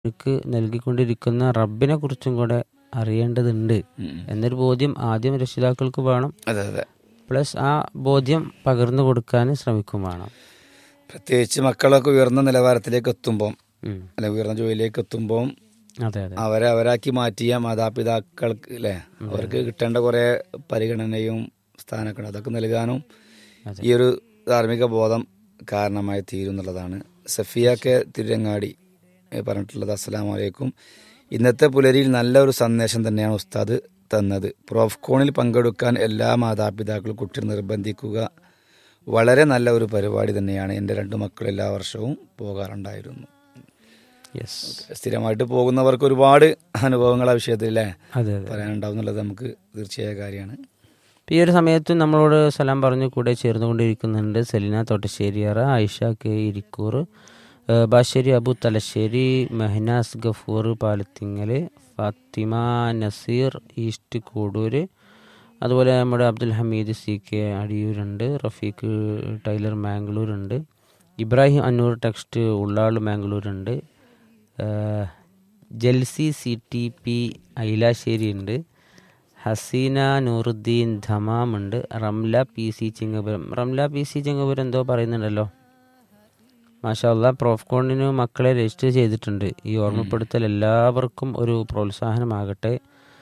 അവർക്ക് നൽകിക്കൊണ്ടിരിക്കുന്ന റബ്ബിനെ കുറിച്ചും കൂടെ അറിയേണ്ടതുണ്ട് ഉം. എന്നൊരു ബോധ്യം ആദ്യം രക്ഷിതാക്കൾക്ക് വേണം അതെ അതെ പ്ലസ് ആ ബോധ്യം പകർന്നു കൊടുക്കാൻ ശ്രമിക്കും വേണം പ്രത്യേകിച്ച് മക്കളൊക്കെ ഉയർന്ന നിലവാരത്തിലേക്ക് എത്തുമ്പോൾ ഉം. അല്ലെ ഉയർന്ന ജോലിയിലേക്ക് എത്തുമ്പോൾ അതെ അതെ അവരെ അവരാക്കി മാറ്റിയ മാതാപിതാക്കൾക്ക് അല്ലേ അവർക്ക് കിട്ടേണ്ട കുറെ പരിഗണനയും സ്ഥാനങ്ങളും അതൊക്കെ നൽകാനും അതെ. ഈ ഒരു ധാർമ്മിക ബോധം കാരണമായി തീരും എന്നുള്ളതാണ് സഫിയ കെ തിരുരങ്ങാടി ഏ, പറഞ്ഞിട്ടുള്ളത് അസ്സലാം വലൈക്കും ഇന്നത്തെ പുലരിയിൽ നല്ല ഒരു സന്ദേശം തന്നെയാണ് ഉസ്താദ് തന്നത് പ്രോഫ്കോണിൽ പങ്കെടുക്കാൻ എല്ലാ മാതാപിതാക്കളും കുട്ടിയെ നിർബന്ധിക്കുക വളരെ നല്ല ഒരു പരിപാടി തന്നെയാണ് എൻ്റെ രണ്ട് മക്കൾ എല്ലാ വർഷവും പോകാറുണ്ടായിരുന്നു യെസ് സ്ഥിരമായിട്ട് പോകുന്നവർക്ക് ഒരുപാട് അനുഭവങ്ങൾ ആ വിഷയത്തിൽ അല്ലേ അതെ അതെ പറയാനുണ്ടാവും എന്നുള്ളത് നമുക്ക് തീർച്ചയായ കാര്യമാണ് ഈ ഒരു സമയത്ത് നമ്മളോട് സലാം പറഞ്ഞു കൂടെ ചേർന്നുകൊണ്ടിരിക്കുന്നുണ്ട് സെലിന തോട്ടശ്ശേരിയറ ആയിഷ കെ ഇരിക്കൂർ ഏഹ് ബാശ്ശേരി അബു തലശ്ശേരി മെഹനാസ് ഗഫൂർ പാലത്തിങ്ങൽ ഫാത്തിമ നസീർ ഈസ്റ്റ് കൂടൂര് അതുപോലെ നമ്മുടെ അബ്ദുൽ ഹമീദ് സി കെ അടിയൂരുണ്ട് റഫീഖ് ടൈലർ മാംഗ്ലൂരുണ്ട് ഇബ്രാഹിം അന്നൂർ ടെക്സ്റ്റ് ഉള്ളാൾ മാംഗ്ലൂരുണ്ട് ഏഹ് ജൽസി സി ടി പി ഐലാശ്ശേരി ഉണ്ട് ഹസീന നൂറുദ്ദീൻ ധമാം ഉണ്ട് Ramla P C Chingapuram Ramla P C Chingapuram എന്തോ പറയുന്നുണ്ടല്ലോ മാഷാല്ല പ്രോഫ്കോണിന് മക്കളെ രജിസ്റ്റർ ചെയ്തിട്ടുണ്ട് ഈ ഓർമ്മപ്പെടുത്തൽ എല്ലാവർക്കും ഒരു പ്രോത്സാഹനമാകട്ടെ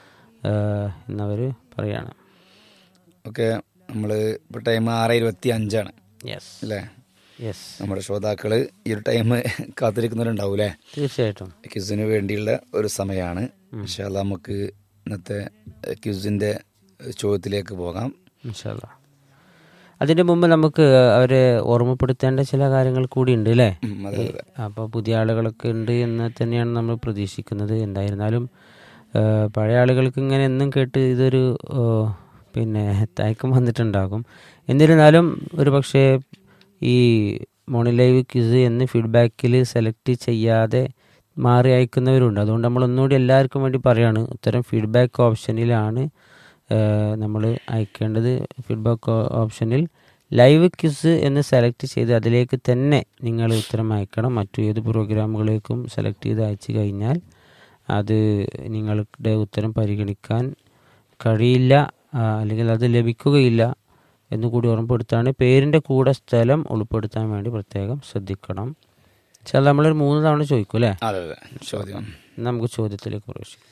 ഏഹ് എന്നവർ പറയാണ് ഓക്കെ നമ്മൾ ഇപ്പോൾ ടൈം ആറ് ഇരുപത്തി അഞ്ചാണ് യെസ് അല്ലേ യെസ് നമ്മുടെ ശ്രോതാക്കൾ ഈ ഒരു ടൈം കാത്തിരിക്കുന്നവരുണ്ടാവും അല്ലേ തീർച്ചയായിട്ടും ക്യൂസിന് വേണ്ടിയുള്ള ഒരു സമയമാണ് പക്ഷേ നമുക്ക് ഇന്നത്തെ ക്യൂസിൻ്റെ ചോദ്യത്തിലേക്ക് പോകാം ഇൻഷാല്ല അതിൻ്റെ മുമ്പ് നമുക്ക് അവരെ ഓർമ്മപ്പെടുത്തേണ്ട ചില കാര്യങ്ങൾ കൂടി ഉണ്ട് അല്ലേ ഉം, അതെ അതെ അപ്പോൾ പുതിയ ആളുകളൊക്കെ ഉണ്ട് എന്ന് തന്നെയാണ് നമ്മൾ പ്രതീക്ഷിക്കുന്നത് എന്തായിരുന്നാലും ആ, പഴയ ആളുകൾക്ക് ഇങ്ങനെ എന്നും കേട്ട് ഇതൊരു ആ, പിന്നെ തയക്കം വന്നിട്ടുണ്ടാകും എന്നിരുന്നാലും ഒരു പക്ഷേ ഈ മോണി ലൈവ് ക്വിസ് എന്ന് ഫീഡ്ബാക്കിൽ സെലക്ട് ചെയ്യാതെ മാറി അയക്കുന്നവരുണ്ട് അതുകൊണ്ട് നമ്മൾ ഒന്നുകൂടി എല്ലാവർക്കും വേണ്ടി പറയാണ് ഉത്തരം ഫീഡ്ബാക്ക് ഓപ്ഷനിലാണ് നമ്മൾ അയക്കേണ്ടത് ഫീഡ്ബാക്ക് ഓപ്ഷനിൽ ലൈവ് ക്വിസ് എന്ന് സെലക്ട് ചെയ്ത് അതിലേക്ക് തന്നെ നിങ്ങൾ ഉത്തരം അയക്കണം മറ്റു ഏത് പ്രോഗ്രാമുകളിലേക്കും സെലക്ട് ചെയ്ത് അയച്ചു കഴിഞ്ഞാൽ അത് നിങ്ങളുടെ ഉത്തരം പരിഗണിക്കാൻ കഴിയില്ല ആ, അല്ലെങ്കിൽ അത് ലഭിക്കുകയില്ല എന്നുകൂടി ഓർമ്മപ്പെടുത്താണ് പേരിൻ്റെ കൂടെ സ്ഥലം ഉൾപ്പെടുത്താൻ വേണ്ടി പ്രത്യേകം ശ്രദ്ധിക്കണം ചില നമ്മളൊരു മൂന്ന് തവണ ചോദിക്കും അല്ലേ അതെ അതെ ചോദ്യം എന്നാ നമുക്ക് ചോദ്യത്തിലേക്ക് പ്രവേശിക്കാം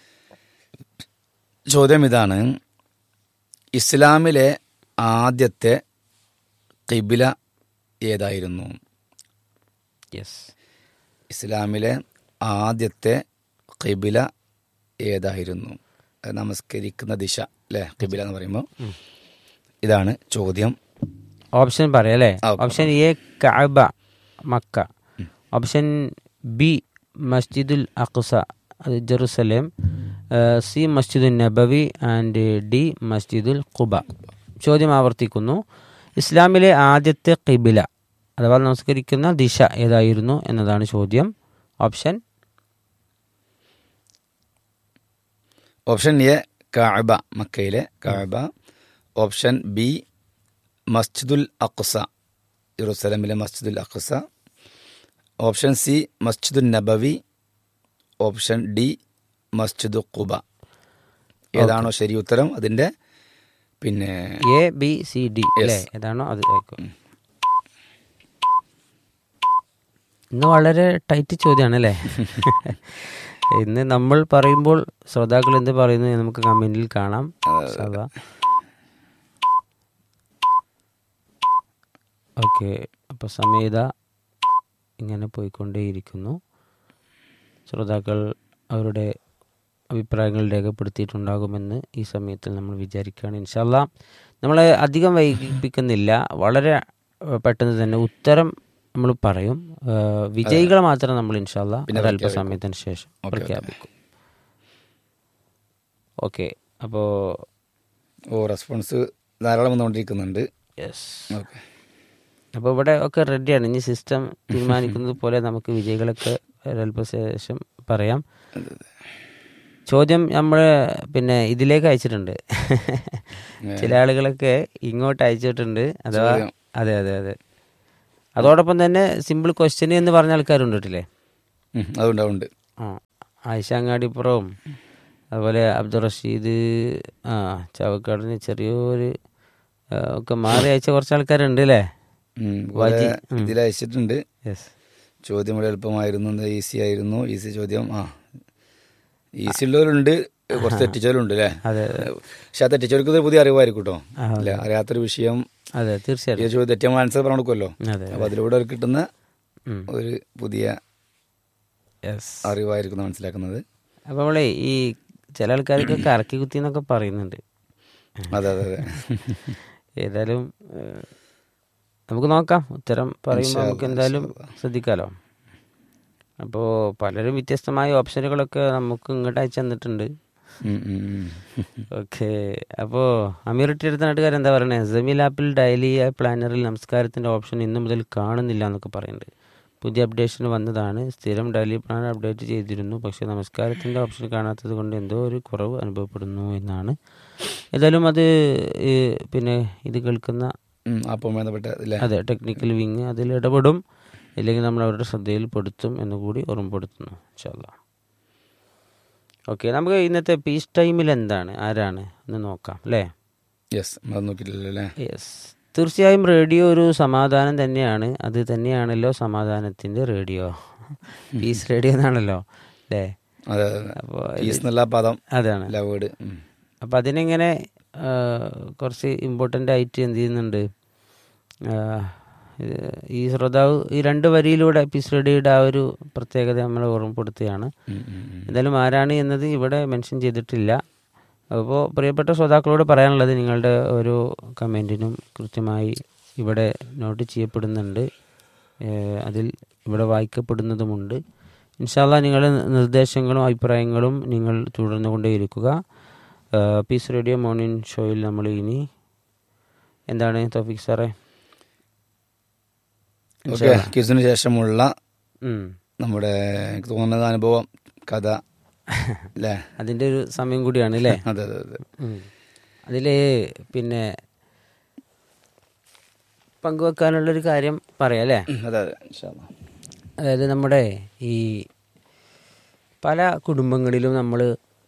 ചോദ്യം ഇതാണ് ഇസ്ലാമിലെ ആദ്യത്തെ കിബില ഏതായിരുന്നു യെസ് ഇസ്ലാമിലെ ആദ്യത്തെ കിബില ഏതായിരുന്നു അത് നമസ്കരിക്കുന്ന ദിശ അല്ലേ കിബില എന്ന് പറയുമ്പോൾ ഇതാണ് ചോദ്യം ഓപ്ഷൻ പറയാം അല്ലേ ആ, option A Kaaba Mecca option B മസ്ജിദുൽ അഖ്സ അത് ജെറുസലേം ഏഹ്, സി മസ്ജിദുൽ നബവി ആൻഡ് ഡി മസ്ജിദുൽ ഖുബ ചോദ്യം ആവർത്തിക്കുന്നു ഇസ്ലാമിലെ ആദ്യത്തെ കിബില അഥവാ നമസ്കരിക്കുന്ന ദിശ ഏതായിരുന്നു എന്നതാണ് ചോദ്യം ഓപ്ഷൻ ഓപ്ഷൻ എ കാബ മക്കയിലെ കാബ ഓപ്ഷൻ ബി മസ്ജിദുൽ അഖ്സ ജെറുസലമിലെ മസ്ജിദുൽ അഖ്സ ഓപ്ഷൻ സി മസ്ജിദുൽ നബവി ഓപ്ഷൻ ഡി മസ്ജിദു ഖുബ ഏതാണോ ശരി ഉത്തരം അതിൻ്റെ പിന്നെ എ ബി സി ഡി അല്ലേ ഏതാണോ അത് ആയിക്കോ ഇന്ന് വളരെ ടൈറ്റ് ചോദ്യമാണ് അല്ലേ ഇന്ന് നമ്മൾ പറയുമ്പോൾ ശ്രോതാക്കൾ എന്ത് പറയുന്നു എന്ന് നമുക്ക് കമന്റിൽ കാണാം ഓക്കെ അപ്പോൾ സമയത ഇങ്ങനെ പോയിക്കൊണ്ടേയിരിക്കുന്നു ശ്രോതാക്കൾ അവരുടെ അഭിപ്രായങ്ങൾ രേഖപ്പെടുത്തിയിട്ടുണ്ടാകുമെന്ന് ഈ സമയത്തിൽ നമ്മൾ വിചാരിക്കുകയാണ് ഇൻഷാല്ല നമ്മളെ അധികം വൈകിപ്പിക്കുന്നില്ല വളരെ ഏഹ്, പെട്ടെന്ന് തന്നെ ഉത്തരം നമ്മൾ പറയും ഏഹ്, വിജയികളെ മാത്രം നമ്മൾ ഇൻഷാല്ല അത് അല്പസമയത്തിന് ശേഷം പ്രഖ്യാപിക്കും ഓക്കെ അപ്പോൾ ഓ റെസ്പോൺസ് ധാരാളം വന്നുകൊണ്ടിരിക്കുന്നുണ്ട് യെസ് ഓക്കെ അപ്പോൾ ഇവിടെ ഒക്കെ റെഡിയാണ് ഇനി സിസ്റ്റം തീരുമാനിക്കുന്നത് പോലെ നമുക്ക് വിജയികളൊക്കെ ഒരല്പശേഷം പറയാം ചോദ്യം നമ്മൾ പിന്നെ ഇതിലേക്ക് അയച്ചിട്ടുണ്ട് ചില ആളുകളൊക്കെ ഇങ്ങോട്ട് അയച്ചിട്ടുണ്ട് അഥവാ ചോദ്യം. അതെ അതെ അതെ അതോടൊപ്പം തന്നെ സിമ്പിൾ ക്വസ്റ്റ്യൻ എന്ന് പറഞ്ഞ ആൾക്കാരുണ്ട് കേട്ടില്ലേ ഉം, അതുണ്ട് അതുണ്ട് ആ ആയിഷ അങ്ങാടിപ്പുറവും അതുപോലെ അബ്ദുൾ റഷീദ് ആ ചാവക്കാടിന് ചെറിയൊരു ആ, ഒക്കെ മാറി അയച്ച കുറച്ച് ആൾക്കാരുണ്ട് അല്ലേ ഉം, വാജി, ഇവിടെ ഇതിൽ അയച്ചിട്ടുണ്ട് യെസ് ചോദ്യം വളരെ എളുപ്പമായിരുന്നു ഈസി ആയിരുന്നു ഈസി ചോദ്യം ആ ഈസി ഉള്ളവരുണ്ട് കുറച്ച് തെറ്റിച്ചവരുണ്ട് അല്ലേ അതെ പക്ഷെ ആ തെറ്റിച്ചവർക്ക് ഇത് പുതിയ അറിവായിരിക്കും കേട്ടോ ആ, അല്ലെ അറിയാത്തൊരു വിഷയം അതെ ഈ തീർച്ചയായിട്ടും ചോദ്യം തെറ്റിയ ആൻസർ പറഞ്ഞു കൊടുക്കുമല്ലോ അതെ അപ്പൊ അതിലൂടെ അവർക്ക് കിട്ടുന്ന ഉം. ഒരു പുതിയ യെസ് അറിവായിരിക്കും മനസ്സിലാക്കുന്നത് അപ്പോൾ നമ്മളെ ഈ ചില ആൾക്കാർക്ക് കറക്കി കുത്തി എന്നൊക്കെ പറയുന്നുണ്ട് അതെ അതെ അതെ ഏതായാലും ഏഹ്, നമുക്ക് നോക്കാം ഉത്തരം പറയുമ്പോൾ നമുക്ക് എന്തായാലും ശ്രദ്ധിക്കാമല്ലോ അപ്പോൾ പലരും വ്യത്യസ്തമായ ഓപ്ഷനുകളൊക്കെ നമുക്ക് ഇങ്ങോട്ട് അയച്ചു തന്നിട്ടുണ്ട് ഉം, ഉം, ഉം. ഓക്കെ അപ്പോൾ അമീർ എടുത്ത നാട്ടുകാർ എന്താ പറയണേ ജമീൽ ആപ്പിൽ ഡെയിലി പ്ലാനറിൽ നമസ്കാരത്തിൻ്റെ ഓപ്ഷൻ ഇന്നു മുതൽ കാണുന്നില്ല എന്നൊക്കെ പറയുന്നുണ്ട് പുതിയ അപ്ഡേഷൻ വന്നതാണ് സ്ഥിരം ഡെയിലി പ്ലാനർ അപ്ഡേറ്റ് ചെയ്തിരുന്നു പക്ഷേ നമസ്കാരത്തിൻ്റെ ഓപ്ഷൻ കാണാത്തത് കൊണ്ട് എന്തോ ഒരു കുറവ് അനുഭവപ്പെടുന്നു എന്നാണ് ഏതായാലും അത് ഈ പിന്നെ ഇത് കേൾക്കുന്ന ഉം, അപ്പം ബന്ധപ്പെട്ട അല്ലേ അതെ ടെക്നിക്കൽ വിങ് അതിൽ ഇടപെടും ഇല്ലെങ്കിൽ നമ്മൾ അവരുടെ ശ്രദ്ധയിൽ പെടുത്തും എന്ന് കൂടി ഓർമ്മപ്പെടുത്തുന്നു ഇൻഷാല്ല ഓക്കെ നമുക്ക് ഇന്നത്തെ പീസ് ടൈമിൽ എന്താണ് ആരാണ് എന്ന് നോക്കാം അല്ലേ യെസ് അത് നോക്കിയിട്ടില്ലല്ലോ അല്ലേ യെസ് തീർച്ചയായും റേഡിയോ ഒരു സമാധാനം തന്നെയാണ് അത് തന്നെയാണല്ലോ സമാധാനത്തിൻ്റെ റേഡിയോ പീസ് റേഡിയോ എന്നാണല്ലോ അല്ലേ അതെ അതെ അതെ അപ്പോൾ പീസ് എന്നുള്ള ആ പദം അതാണ് അല്ല വേർഡ് അപ്പം അതിനെങ്ങനെ ആ, കുറച്ച് ഇമ്പോർട്ടൻ്റ് ആയിട്ട് എന്ത് ചെയ്യുന്നുണ്ട് ആ, ഇത് ഈ ശ്രോതാവ് ഈ രണ്ട് വരിയിലൂടെ പീസ് റേഡിയോയുടെ ആ ഒരു പ്രത്യേകത നമ്മൾ ഓർമ്മപ്പെടുത്തുകയാണ് എന്തായാലും ആരാണ് എന്നത് ഇവിടെ മെൻഷൻ ചെയ്തിട്ടില്ല അപ്പോൾ പ്രിയപ്പെട്ട ശ്രോതാക്കളോട് പറയാനുള്ളത് നിങ്ങളുടെ ഓരോ കമൻറ്റിനും കൃത്യമായി ഇവിടെ നോട്ട് ചെയ്യപ്പെടുന്നുണ്ട് ഏഹ് അതിൽ ഇവിടെ വായിക്കപ്പെടുന്നതുമുണ്ട് ഇൻഷാല്ല നിങ്ങളുടെ നിർദ്ദേശങ്ങളും അഭിപ്രായങ്ങളും നിങ്ങൾ തുടർന്നുകൊണ്ടേയിരിക്കുക ഏഹ് പീസ് റേഡിയോ മോർണിംഗ് ഷോയിൽ നമ്മൾ ഇനി എന്താണ് തോഫിക് സാറേ ഓക്കെ ക്യൂസിന് ശേഷമുള്ള ഉം. നമ്മുടെ എനിക്ക് തോന്നുന്നത് അനുഭവം കഥ അല്ലേ അതിൻ്റെ ഒരു സമയം കൂടിയാണ് അല്ലേ അതെ അതെ അതെ അതിൽ പിന്നെ പങ്കുവെക്കാനുള്ളൊരു കാര്യം പറയാം അല്ലേ ഉം, അതെ അതെ ഇൻഷാ അല്ലാ. അതായത് നമ്മുടെ ഈ പല കുടുംബങ്ങളിലും നമ്മൾ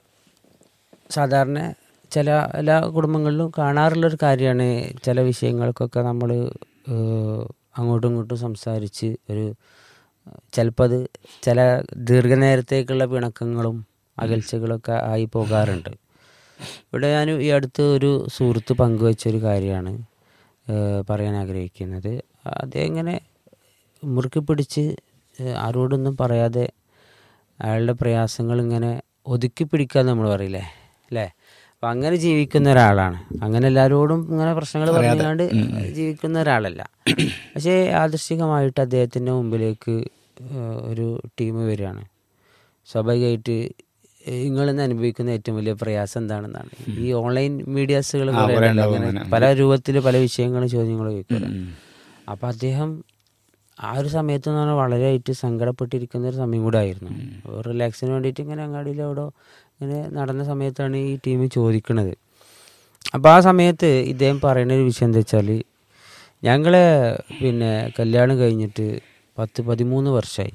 സാധാരണ ചില എല്ലാ കുടുംബങ്ങളിലും കാണാറുള്ളൊരു കാര്യമാണ് ചില വിഷയങ്ങൾക്കൊക്കെ നമ്മൾ അങ്ങോട്ടും ഇങ്ങോട്ടും സംസാരിച്ച് ഒരു ചിലപ്പോൾ അത് ചില ദീർഘനേരത്തേക്കുള്ള പിണക്കങ്ങളും അകൽച്ചകളൊക്കെ ആയി പോകാറുണ്ട് ഇവിടെ ഞാൻ ഈ അടുത്ത് ഒരു സുഹൃത്ത് പങ്കുവെച്ചൊരു കാര്യമാണ് ഏഹ് പറയാൻ ആഗ്രഹിക്കുന്നത് അദ്ദേഹം ഇങ്ങനെ മുറുക്കി പിടിച്ച് ഏഹ് ആരോടൊന്നും പറയാതെ അയാളുടെ പ്രയാസങ്ങൾ ഇങ്ങനെ ഒതുക്കി പിടിക്കുക നമ്മൾ പറയില്ലേ അല്ലേ അപ്പം അങ്ങനെ ജീവിക്കുന്ന ഒരാളാണ് അങ്ങനെ എല്ലാവരോടും ഇങ്ങനെ പ്രശ്നങ്ങൾ പറഞ്ഞുകൊണ്ട് ജീവിക്കുന്ന ഒരാളല്ല പക്ഷേ യാദൃശികമായിട്ട് അദ്ദേഹത്തിൻ്റെ മുമ്പിലേക്ക് ഏഹ് ഒരു ടീം വരികയാണ് സ്വാഭാവികമായിട്ട് നിങ്ങളിന്ന് അനുഭവിക്കുന്ന ഏറ്റവും വലിയ പ്രയാസം എന്താണെന്നാണ് ഈ ഓൺലൈൻ മീഡിയാസുകൾ അങ്ങനെ പല രൂപത്തിൽ പല വിഷയങ്ങളും ചോദ്യങ്ങളും ചോദിക്കുക അപ്പം അദ്ദേഹം ആ ഒരു സമയത്ത് എന്ന് പറഞ്ഞാൽ വളരെയായിട്ട് സങ്കടപ്പെട്ടിരിക്കുന്ന ഒരു സമയം കൂടെ ആയിരുന്നു റിലാക്സിന് വേണ്ടിയിട്ട് ഇങ്ങനെ അങ്ങാടിയിൽ എവിടെ ഇങ്ങനെ നടന്ന സമയത്താണ് ഈ ടീം ചോദിക്കുന്നത് അപ്പോൾ ആ സമയത്ത് ഇദ്ദേഹം പറയുന്ന ഒരു വിഷയം എന്താ വെച്ചാൽ ഞങ്ങളെ പിന്നെ കല്യാണം കഴിഞ്ഞിട്ട് പത്ത് പതിമൂന്ന് വർഷമായി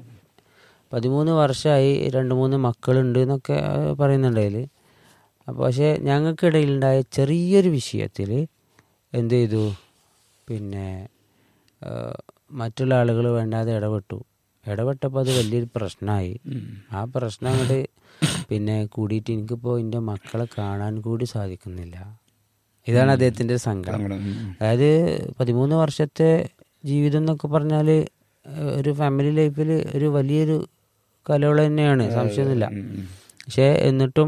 പതിമൂന്ന് വർഷമായി രണ്ട് മൂന്ന് മക്കളുണ്ട് എന്നൊക്കെ പറയുന്നുണ്ടതിൽ അപ്പോൾ പക്ഷേ ഞങ്ങൾക്കിടയിലുണ്ടായ ചെറിയൊരു വിഷയത്തിൽ എന്ത് ചെയ്തു പിന്നെ ആ, മറ്റുള്ള ആളുകൾ വേണ്ടാതെ ഇടപെട്ടു ഇടപെട്ടപ്പോൾ അത് വലിയൊരു പ്രശ്നമായി ആ പ്രശ്നം അങ്ങോട്ട് പിന്നെ കൂടിയിട്ട് എനിക്കിപ്പോൾ എൻ്റെ മക്കളെ കാണാൻ കൂടി സാധിക്കുന്നില്ല ഇതാണ് അദ്ദേഹത്തിൻ്റെ സങ്കടം സങ്കടം. ഉം, ഉം. അതായത് പതിമൂന്ന് വർഷത്തെ ജീവിതം എന്നൊക്കെ പറഞ്ഞാൽ ഒരു ഫാമിലി ലൈഫിൽ ഒരു വലിയൊരു കലവള തന്നെയാണ് സംശയമൊന്നുമില്ല ഉം, ഉം. പക്ഷേ എന്നിട്ടും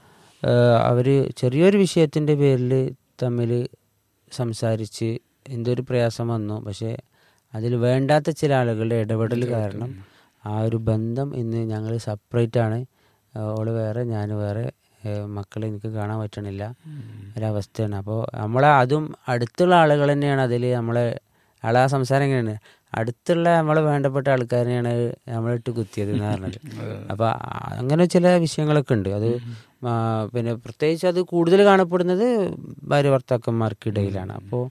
അവർ ചെറിയൊരു വിഷയത്തിൻ്റെ പേരിൽ തമ്മിൽ സംസാരിച്ച് എന്തൊരു പ്രയാസം വന്നു പക്ഷേ അതിൽ വേണ്ടാത്ത ചില ആളുകളുടെ ഇടപെടൽ കാരണം ആ ഒരു ബന്ധം ഇന്ന് ഞങ്ങൾ സെപ്പറേറ്റ് ആണ് ഓള് വേറെ ഞാൻ വേറെ ഏഹ് മക്കളെ എനിക്ക് കാണാൻ പറ്റണില്ല ഒരവസ്ഥയാണ് അപ്പോൾ നമ്മളെ അതും അടുത്തുള്ള ആളുകൾ തന്നെയാണ് അതിൽ നമ്മളെ ആളെ ആ സംസാരം എങ്ങനെയാണ് അടുത്തുള്ള നമ്മളെ വേണ്ടപ്പെട്ട ആൾക്കാരെയാണ് നമ്മളിട്ട് കുത്തിയത് എന്ന് പറഞ്ഞത് അപ്പോൾ അങ്ങനെ ചില വിഷയങ്ങളൊക്കെ ഉണ്ട് അത് ആ, പിന്നെ പ്രത്യേകിച്ച് അത് കൂടുതൽ കാണപ്പെടുന്നത് ഭാര്യ ഭർത്താക്കന്മാർക്കിടയിലാണ് അപ്പോൾ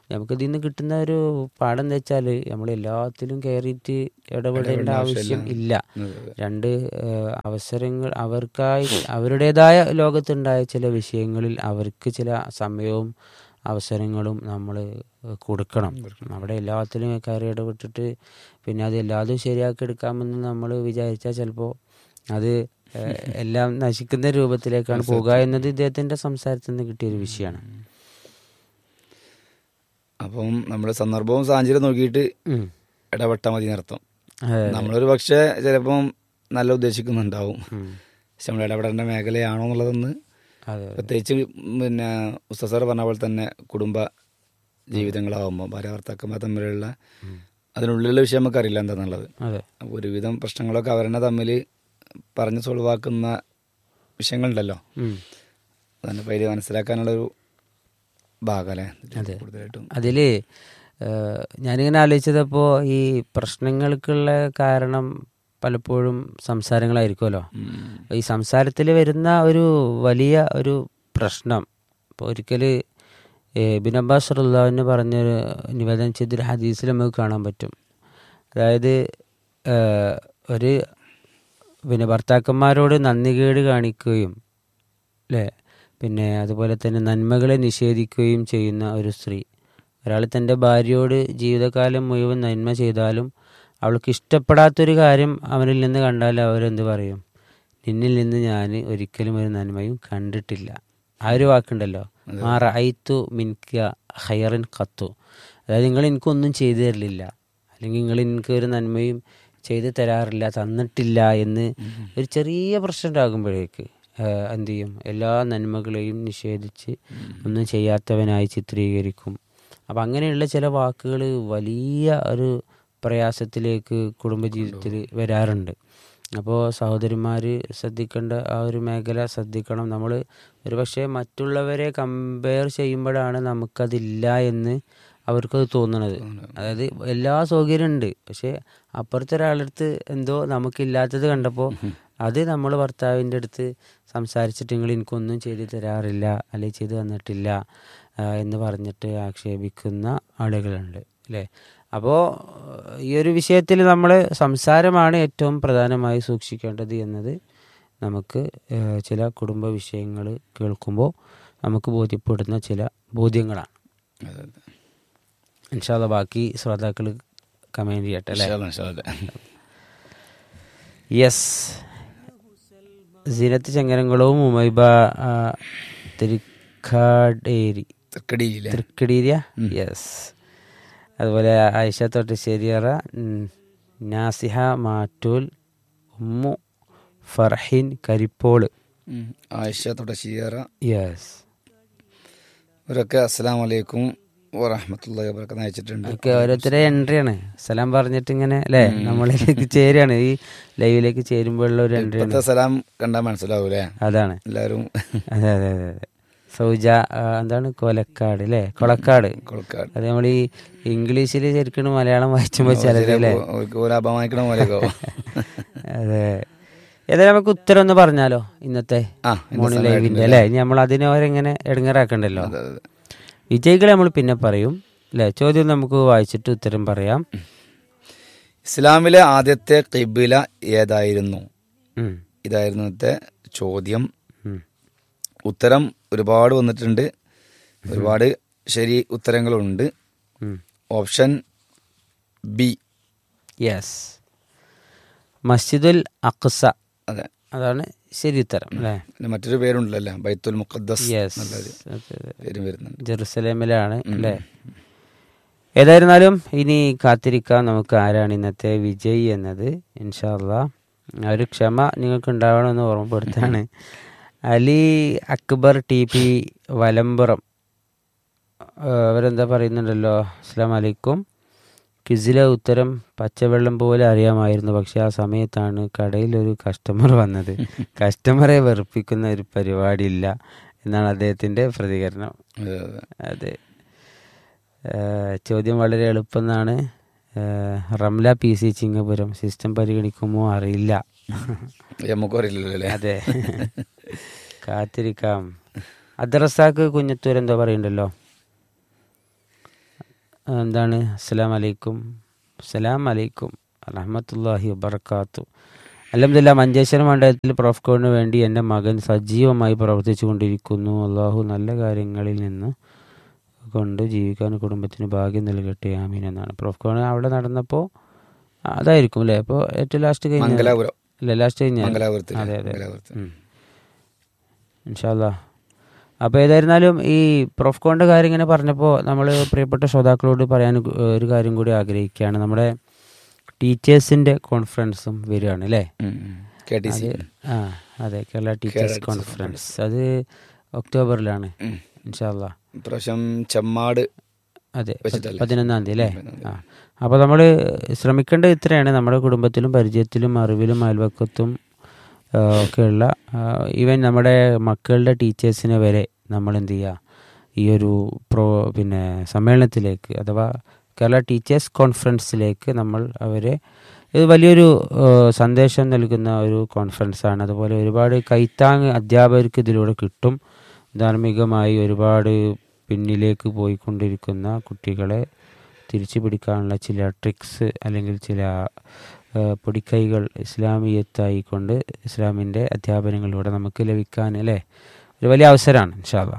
നമുക്ക് ഇതിൽ നിന്ന് കിട്ടുന്ന ഒരു പാഠം എന്താ വെച്ചാൽ നമ്മൾ എല്ലാത്തിലും കയറിയിട്ട് ഇടപെടേണ്ട ആവശ്യം ഇല്ല രണ്ട് ഏഹ്, അവസരങ്ങൾ അവർക്കായി അവരുടേതായ ലോകത്തുണ്ടായ ചില വിഷയങ്ങളിൽ അവർക്ക് ചില സമയവും അവസരങ്ങളും നമ്മൾ കൊടുക്കണം അവിടെ എല്ലാത്തിലും കയറി ഇടപെട്ടിട്ട് പിന്നെ അത് എല്ലാതും ശരിയാക്കി എടുക്കാമെന്ന് നമ്മൾ വിചാരിച്ചാൽ ചിലപ്പോൾ അത് ഏഹ്, എല്ലാം നശിക്കുന്ന രൂപത്തിലേക്കാണ് പോകുക എന്നത് ഇദ്ദേഹത്തിന്റെ സംസാരത്തിൽ നിന്ന് കിട്ടിയൊരു വിഷയമാണ് അപ്പം നമ്മൾ സന്ദർഭവും സാഹചര്യം നോക്കിയിട്ട് ഉം. ഇടപെട്ടാൽ മതി എന്നർത്ഥം അതെ. നമ്മളൊരു പക്ഷേ ചിലപ്പം നല്ല ഉദ്ദേശിക്കുന്നുണ്ടാവും ഉം. പക്ഷെ നമ്മൾ ഇടപെടേണ്ട മേഖലയാണോ എന്നുള്ളതൊന്ന് അതെ പ്രത്യേകിച്ച് പിന്നെ ഉസ്താദ് സാർ പറഞ്ഞ പോലെ തന്നെ കുടുംബ ജീവിതങ്ങളാവുമ്പോൾ ഭാര്യ ഭർത്താക്കന്മാർ തമ്മിലുള്ള അതിനുള്ളിലുള്ള വിഷയം നമുക്കറിയില്ല എന്താണെന്നുള്ളത് അതെ അപ്പോൾ ഒരുവിധം പ്രശ്നങ്ങളൊക്കെ അവരെന്നെ തമ്മിൽ പറഞ്ഞ് സോൾവ് ആക്കുന്ന വിഷയങ്ങളുണ്ടല്ലോ ഉം. അതന്നെ പേര് മനസ്സിലാക്കാനുള്ളൊരു ഭാഗമല്ലേ അതെ. കൂടുതലായിട്ടും അതില് ഏഹ്, ഞാനിങ്ങനെ ആലോചിച്ചതപ്പോൾ ഈ പ്രശ്നങ്ങൾക്കുള്ള കാരണം പലപ്പോഴും സംസാരങ്ങളായിരിക്കുമല്ലോ ഉം. ഈ സംസാരത്തിൽ വരുന്ന ഒരു വലിയ ഒരു പ്രശ്നം ഇപ്പോൾ ഒരിക്കൽ ബിൻ അബ്ബാസ് റുല്ലാവിന് പറഞ്ഞൊരു നിവേദനം ചെയ്തൊരു ഹദീസിൽ നമുക്ക് കാണാൻ പറ്റും അതായത് ഏഹ്, ഒരു പിന്നെ ഭർത്താക്കന്മാരോട് നന്ദികേട് കാണിക്കുകയും അല്ലേ പിന്നെ അതുപോലെ തന്നെ നന്മകളെ നിഷേധിക്കുകയും ചെയ്യുന്ന ഒരു സ്ത്രീ ഒരാൾ തൻ്റെ ഭാര്യയോട് ജീവിതകാലം മുഴുവൻ നന്മ ചെയ്താലും അവൾക്ക് ഇഷ്ടപ്പെടാത്തൊരു കാര്യം അവനിൽ നിന്ന് കണ്ടാൽ അവരെന്ത് പറയും നിന്നിൽ നിന്ന് ഞാൻ ഒരിക്കലും ഒരു നന്മയും കണ്ടിട്ടില്ല ആ ഒരു വാക്കുണ്ടല്ലോ ആ റൈത്തു മിൻക ഹയറിൻ കത്തു അതായത് നിങ്ങൾ എനിക്കൊന്നും ചെയ്തു തരലില്ല അല്ലെങ്കിൽ നിങ്ങൾ എനിക്ക് ഒരു നന്മയും ചെയ്തു തരാറില്ല തന്നിട്ടില്ല എന്ന് ഒരു ചെറിയ പ്രശ്നം ഉണ്ടാകുമ്പോഴേക്ക് ആഹ് എന്ത് ചെയ്യും എല്ലാ നന്മകളെയും നിഷേധിച്ച് ഒന്നും ചെയ്യാത്തവനായി ചിത്രീകരിക്കും അപ്പം അങ്ങനെയുള്ള ചില വാക്കുകൾ വലിയ ഒരു പ്രയാസത്തിലേക്ക് കുടുംബജീവിതത്തിൽ വരാറുണ്ട് അപ്പോൾ സഹോദരിമാർ ശ്രദ്ധിക്കേണ്ട ആ ഒരു മേഖല ശ്രദ്ധിക്കണം നമ്മൾ ഒരുപക്ഷെ മറ്റുള്ളവരെ കമ്പയർ ചെയ്യുമ്പോഴാണ് നമുക്കതില്ല എന്ന് അവർക്കത് തോന്നണത് അതായത് എല്ലാ സൗകര്യം ഉണ്ട് പക്ഷെ അപ്പുറത്തെ ഒരാളുടെ അടുത്ത് എന്തോ നമുക്കില്ലാത്തത് കണ്ടപ്പോൾ അത് നമ്മൾ ഭർത്താവിൻ്റെ അടുത്ത് സംസാരിച്ചിട്ട് നിങ്ങൾ എനിക്കൊന്നും ചെയ്തു തരാറില്ല അല്ലെങ്കിൽ ചെയ്തു തന്നിട്ടില്ല ആ, എന്ന് പറഞ്ഞിട്ട് ആക്ഷേപിക്കുന്ന ആളുകളുണ്ട് അല്ലേ അപ്പോൾ ഈ ഒരു വിഷയത്തിൽ നമ്മൾ സംസാരമാണ് ഏറ്റവും പ്രധാനമായി സൂക്ഷിക്കേണ്ടത് എന്നത് നമുക്ക് ആ, ചില കുടുംബ വിഷയങ്ങൾ കേൾക്കുമ്പോൾ നമുക്ക് ബോധ്യപ്പെടുന്ന ചില ബോധ്യങ്ങളാണ് അതെ, അതെ. ഇൻഷാല്ല ബാക്കി ശ്രോതാക്കൾ കമൻറ്റ് ചെയ്യട്ടെ അല്ലേ ഇൻഷാ അല്ലാ, ഇൻഷാ അല്ലാ. യെസ് സീനത്ത് ചെങ്ങരംകുളവും ഉമൈബ ആ, തിരുക്കാടേരി തൃക്കടിയില്ലേ തൃക്കടീരിയ യെസ് അതുപോലെ ആയിഷ തൊട്ടശ്ശേരിയറ ഉം, നാസിഹ മാറ്റൂൽ ഉമ്മു ഫർഹിൻ കരിപ്പോള് ഉം. ആയിഷ തുടശ്ശേര യെസ് ഇവരൊക്കെ അസ്സലാം വലൈക്കും വറഹമത്തുള്ള വബർക്കാത്ത് അയച്ചിട്ടുണ്ട് ഒക്കെ ഓരോരുത്തരെ എൻട്രിയാണ് സലാം പറഞ്ഞിട്ട് ഇങ്ങനെ അല്ലേ നമ്മളിലേക്ക് ചേരുകയാണ് ഈ ലൈവിലേക്ക് ചേരുമ്പോഴുള്ള ഒരു എൻട്രിയാണ് ഇപ്പത്തെ സലാം കണ്ടാൽ മനസ്സിലാവൂലേ അതാണ് എല്ലാവരും അതെ അതെ അതെ അതെ സൗജ ആ, എന്താണ് കൊലക്കാട് അല്ലേ കൊളക്കാട് കൊളക്കാട് അത് നമ്മൾ ഈ ഇംഗ്ലീഷിൽ ശരിക്കും മലയാളം വായിച്ചുമ്പോൾ ചിലത് അല്ലേ അവർക്ക് ഒരു അപമാനിക്കണ പോലെയൊക്കെ ആവും. അതെ ഏതായാലും നമുക്ക് ഉത്തരം ഒന്ന് പറഞ്ഞാലോ ഇന്നത്തെ ആ, ഇന്നത്തെ മോർണിംഗ് സമയത്തിന്റെ ലൈവിന്റെ അല്ലേ ഇനി നമ്മൾ അതിനെ അവരെങ്ങനെ ഇടങ്ങറാക്കണ്ടല്ലോ അതെ, അതെ. വിജയികളെ നമ്മൾ പിന്നെ പറയും അല്ലേ ചോദ്യം നമുക്ക് വായിച്ചിട്ട് ഉത്തരം പറയാം ഇസ്ലാമിലെ ആദ്യത്തെ കിബില ഏതായിരുന്നു ഉം, ഇതായിരുന്നു ഇന്നത്തെ ചോദ്യം ഉം. ഉത്തരം ഒരുപാട് വന്നിട്ടുണ്ട് ഒരുപാട് ശരി ഉത്തരങ്ങളുണ്ട് ഉം. ഓപ്ഷൻ ബി യെസ് മസ്ജിദുൽ അഖ്സ അതെ അതാണ് ശരി ഉത്തരം അല്ലേ പിന്നെ മറ്റൊരു പേരുണ്ടല്ലോ അല്ലേ ബൈത്തുൽ മുഖദ്ദസ് യെസ് നല്ലൊരു പേരും വരുന്നുണ്ട് ജെറുസലേമിലാണ് അല്ലേ ഏതായിരുന്നാലും ഇനി കാത്തിരിക്കാം നമുക്ക് ആരാണ് ഇന്നത്തെ വിജയ് എന്നത് ഇൻഷാല്ല ഒരു ക്ഷമ നിങ്ങൾക്ക് ഉണ്ടാവണമെന്ന് ഓർമ്മപ്പെടുത്താണ് അലി അക്ബർ ടി പി വലമ്പുറം ആ, അവരെന്താ പറയുന്നുണ്ടല്ലോ അസ്സാം വലൈക്കും ക്വിസിലെ ഉത്തരം പച്ചവെള്ളം പോലെ അറിയാമായിരുന്നു പക്ഷെ ആ സമയത്താണ് കടയിൽ ഒരു കസ്റ്റമർ വന്നത് കസ്റ്റമറെ വെറുപ്പിക്കുന്ന ഒരു പരിപാടിയില്ല എന്നാണ് അദ്ദേഹത്തിൻ്റെ പ്രതികരണം അതെ, അതെ. അതെ ഏഹ് ചോദ്യം വളരെ എളുപ്പമെന്നാണ് ഏഹ് Ramla P C Chingapuram system പരിഗണിക്കുമോ അറിയില്ല നമുക്കും അറിയില്ലല്ലോ അല്ലേ അതെ കാത്തിരിക്കാം അദ്റസാക്ക് കുഞ്ഞത്തൂർ എന്തോ പറയുന്നുണ്ടല്ലോ എന്താണ് അസ്സലാം വലൈക്കും അസ്സലാം വലൈക്കും റഹ്മത്തുല്ലാഹി വബർക്കാത്തു അലഹമില്ല മഞ്ചേശ്വരം മണ്ഡലത്തിൽ പ്രൊഫ്കോണിന് വേണ്ടി എൻ്റെ മകൻ സജീവമായി പ്രവർത്തിച്ചു കൊണ്ടിരിക്കുന്നു അള്ളാഹു നല്ല കാര്യങ്ങളിൽ നിന്ന് കൊണ്ട് ജീവിക്കാൻ കുടുംബത്തിന് ഭാഗ്യം നൽകട്ടെ ആമീൻ എന്നാണ് പ്രൊഫ്കോൺ അവിടെ നടന്നപ്പോൾ അതായിരിക്കും അല്ലേ അപ്പോൾ ഏറ്റവും ലാസ്റ്റ് കഴിഞ്ഞ മംഗലാപുരം അല്ല ലാസ്റ്റ് കഴിഞ്ഞ മംഗലാപുരത്തിൽ അതെ അതെ മംഗലാപുരത്ത് ഇൻഷാല്ല അപ്പോൾ ഏതായിരുന്നാലും ഈ പ്രൊഫ്കോണിൻ്റെ കാര്യം ഇങ്ങനെ പറഞ്ഞപ്പോൾ നമ്മൾ പ്രിയപ്പെട്ട ശ്രോതാക്കളോട് പറയാൻ ഗു- ഒരു കാര്യം കൂടി ആഗ്രഹിക്കുകയാണ് നമ്മുടെ ടീച്ചേഴ്സിൻ്റെ കോൺഫറൻസും വരികയാണ് അല്ലേ കെ ടി സി ആ അതെ കേരള ടീച്ചേഴ്സ് കോൺഫറൻസ് അത് ഒക്ടോബറിലാണ് ഉം. ഇൻഷാല്ല ഇപ്രാവശ്യം ചെമ്മാട് അതെ വെച്ചിട്ടല്ലേ? പതിനൊന്നാം തീയതി അല്ലേ ആ അപ്പോൾ നമ്മൾ ശ്രമിക്കേണ്ടത് ഇത്രയാണ് നമ്മുടെ കുടുംബത്തിലും പരിചയത്തിലും അറിവിലും അയൽവക്കത്തും ആ, ഒക്കെയുള്ള ഈവൻ നമ്മുടെ മക്കളുടെ ടീച്ചേഴ്സിനെ വരെ നമ്മൾ എന്ത് ചെയ്യുക ഈ ഒരു പ്രോ പിന്നെ സമ്മേളനത്തിലേക്ക് അഥവാ കേരള ടീച്ചേഴ്സ് കോൺഫറൻസിലേക്ക് നമ്മൾ അവരെ ഇത് വലിയൊരു ആ, സന്ദേശം നൽകുന്ന ഒരു കോൺഫറൻസാണ് അതുപോലെ ഒരുപാട് കൈത്താങ് അധ്യാപകർക്ക് ഇതിലൂടെ കിട്ടും ധാർമ്മികമായി ഒരുപാട് പിന്നിലേക്ക് പോയിക്കൊണ്ടിരിക്കുന്ന കുട്ടികളെ തിരിച്ചു പിടിക്കാനുള്ള ചില ട്രിക്സ് അല്ലെങ്കിൽ ചില ആ, പൊടിക്കൈകൾ ഇസ്ലാമിയത്തായിക്കൊണ്ട് ഇസ്ലാമിൻ്റെ അധ്യാപനങ്ങളിലൂടെ നമുക്ക് ലഭിക്കാൻ അല്ലേ ഒരു വലിയ അവസരമാണ് ഇൻഷാല്ല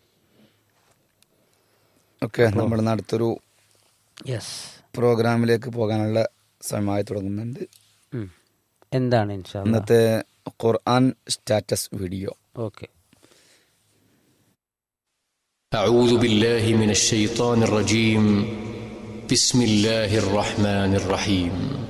ഒക്കെ നമ്മൾ അടുത്തൊരു യെസ് പ്രോഗ്രാമിലേക്ക് പോകാനുള്ള സമയമായി തുടങ്ങുന്നുണ്ട് എന്താണ് ഇൻഷാല്ല ഇന്നത്തെ ഖുർആൻ സ്റ്റാറ്റസ് വീഡിയോ ഓക്കെ أعوذ بالله من الشيطان الرجيم بسم الله الرحمن الرحيم